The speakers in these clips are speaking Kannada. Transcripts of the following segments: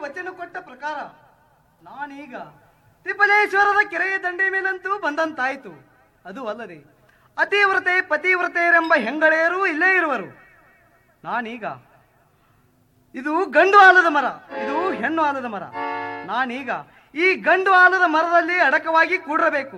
ವಚನ ಕೊಟ್ಟ ಪ್ರಕಾರ ನಾನೀಗ ತಿಪ್ಪಲೇಶ್ವರದ ಕೆರೆಯ ದಂಡೆ ಮೇಲಂತೂ ಬಂದಂತಾಯಿತು ಅದು ಅಲ್ಲದೆ ಅತಿವ್ರತೆ ಪತಿವ್ರತೆಯರೆಂಬ ಹೆಂಗಳೆಯರೂ ಇಲ್ಲೇ ಇರುವರು ನಾನೀಗ ಇದು ಗಂಡು ಆಲದ ಮರ ಇದು ಹೆಣ್ಣು ಆಲದ ಮರ ನಾನೀಗ ಈ ಗಂಡು ಆಲದ ಮರದಲ್ಲಿ ಅಡಕವಾಗಿ ಕೂಡಬೇಕು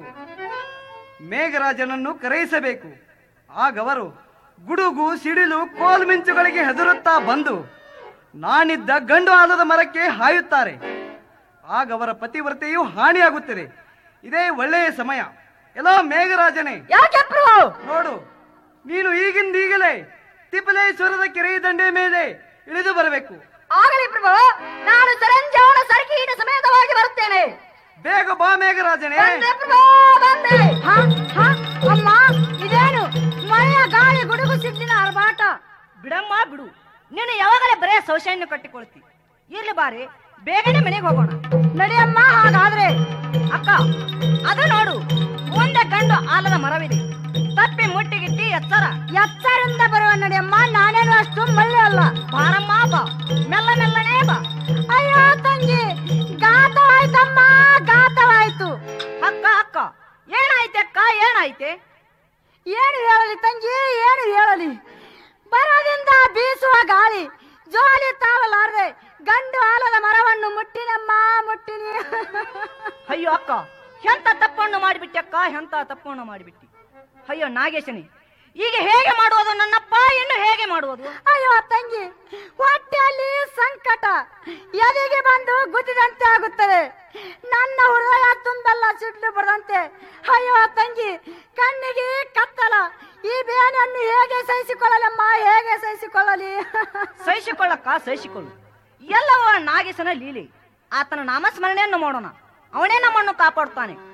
ಮೇಘರಾಜನನ್ನು ಕರೆಯಿಸಬೇಕು ಆಗವರು ಗುಡುಗು ಸಿಡಿಲು ಕೋಲ್ಮಿಂಚುಗಳಿಗೆ ಹೆದರುತ್ತಾ ಬಂದು ನಾನಿದ್ದ ಗಂಡು ಆಲದ ಮರಕ್ಕೆ ಹಾಯುತ್ತಾರೆ ಆಗ ಅವರ ಪತಿವ್ರತೆಯು ಹಾನಿಯಾಗುತ್ತದೆ ಇದೇ ಒಳ್ಳೆಯ ಸಮಯ ಎಲ್ಲೋ ಮೇಘರಾಜನೇ ಯಾಕೆ ಪ್ರಭು ನೋಡು ನೀನು ಈಗಿಂದೀಗಲೇ ತಿಪ್ಪಲೇಶ್ವರದ ಕೆರೆಯ ದಂಡೆ ಮೇಲೆ ಇಳಿದು ಬರಬೇಕು ಆಗಲಿ ಪ್ರಭು ನಾನು ಸರಂಜಾವನ ಸರಕೀಟ ಸಮೇತವಾಗಿ ಬರುತ್ತೇನೆ ಬೇಗ ಬಾ ಮೇಘರಾಜನೇ ಬಂದೆ ಪ್ರಭು ಬಂದೆ ಹ, ಹ, ಅಮ್ಮ ಇದೇನು ಮಳೆಯ ಗಾಳಿ ಗುಡುಗು ಸಿಡ್ಲಿನ ಅರಬಾಟ ಬಿಡಮ್ಮ ಬಿಡು ನೀನು ಯಾವಾಗಲೇ ಬರೇ ಸೌಶಾನ್ಯ ಕಟ್ಟಿಕೊಳ್ತಿ ಇರ್ಲಿ ಬಾರಿ ಬೇಗನೆ ಮನೆಗೆ ಹೋಗೋಣ ನಡಿಯಮ್ಮ ಹಾಗಾದ್ರೆ ಅಕ್ಕ ಅದು ನೋಡು ಮುಂದೆ ಗಂಡು ಆಲದ ಮರವಿದೆ ತಪ್ಪಿ ಮುಟ್ಟಿಗಿಟ್ಟಿ ಎತ್ತರ ಎತ್ತರಿಂದ ಬರುವ ನಡಿಯಮ್ಮ ನಾನೇನು ಅಷ್ಟು ಮಳ್ಳೆ ಅಲ್ಲ ಬಾರಮ್ಮ ಬಾ ಮೆಲ್ಲ ಮೆಲ್ಲನೇ ಬಾ ಅಯ್ಯೋ ತಂಗಿ ಗಾತವಾಯ್ತಮ್ಮ ಗಾತವಾಯ್ತು ಅಕ್ಕ ಅಕ್ಕ ಏನಾಯ್ತೆ ಅಕ್ಕ ಏನಾಯ್ತೆ ಏನು ಹೇಳಲಿ ತಂಗಿ ಏನು ಹೇಳಲಿ ಬರದಿಂದ ಬೀಸುವ ಗಾಳಿ ಜೋಲಿ ತಾಳಲಾರದೆ ಗಂಡು ಆಲದ ಮರವನ್ನು ಮುಟ್ಟಿನಮ್ಮ ಮುಟ್ಟಿನಿ ಅಯ್ಯೋ ಅಕ್ಕ ಎಂತ ತಪ್ಪನ್ನು ಮಾಡಿಬಿಟ್ಟೆ ಅಕ್ಕ ಎಂತ ತಪ್ಪನ್ನು ಮಾಡಿಬಿಟ್ಟಿ ಅಯ್ಯೋ ನಾಗೇಶನಿ ಈಗ ಹೇಗೆ ಮಾಡುವುದು ನನ್ನಪ್ಪ ಇನ್ನು ಹೇಗೆ ಮಾಡುವುದು ಅಯ್ಯೋ ತಂಗಿ ಹೊಟ್ಟೆಯಲ್ಲಿ ಸಂಕಟ ಎದೆಗೆ ಬಂದು ಗುದ್ದಿದಂತೆ ಆಗುತ್ತದೆ ನನ್ನ ಹೃದಯ ತುಂಬೆಲ್ಲ ಸಿಡ್ಲು ಬರದಂತೆ ಅಯ್ಯೋ ತಂಗಿ ಕಣ್ಣಿಗೆ ಕತ್ತಲ ಈ ಬೇನೆಯನ್ನು ಹೇಗೆ ಸಹಿಸಿಕೊಳ್ಳಲಮ್ಮ ಹೇಗೆ ಸಹಿಸಿಕೊಳ್ಳಲಿ ಸಹಿಸಿಕೊಳ್ಳಕ್ಕ ಸಹಿಸಿಕೊಳ್ಳು ಎಲ್ಲವ ನಾಗೇಶನ ಲೀಲೆ ಆತನ ನಾಮಸ್ಮರಣೆಯನ್ನು ಮಾಡೋಣ ಅವನೇ ನಮ್ಮನ್ನು ಕಾಪಾಡುತ್ತಾನೆ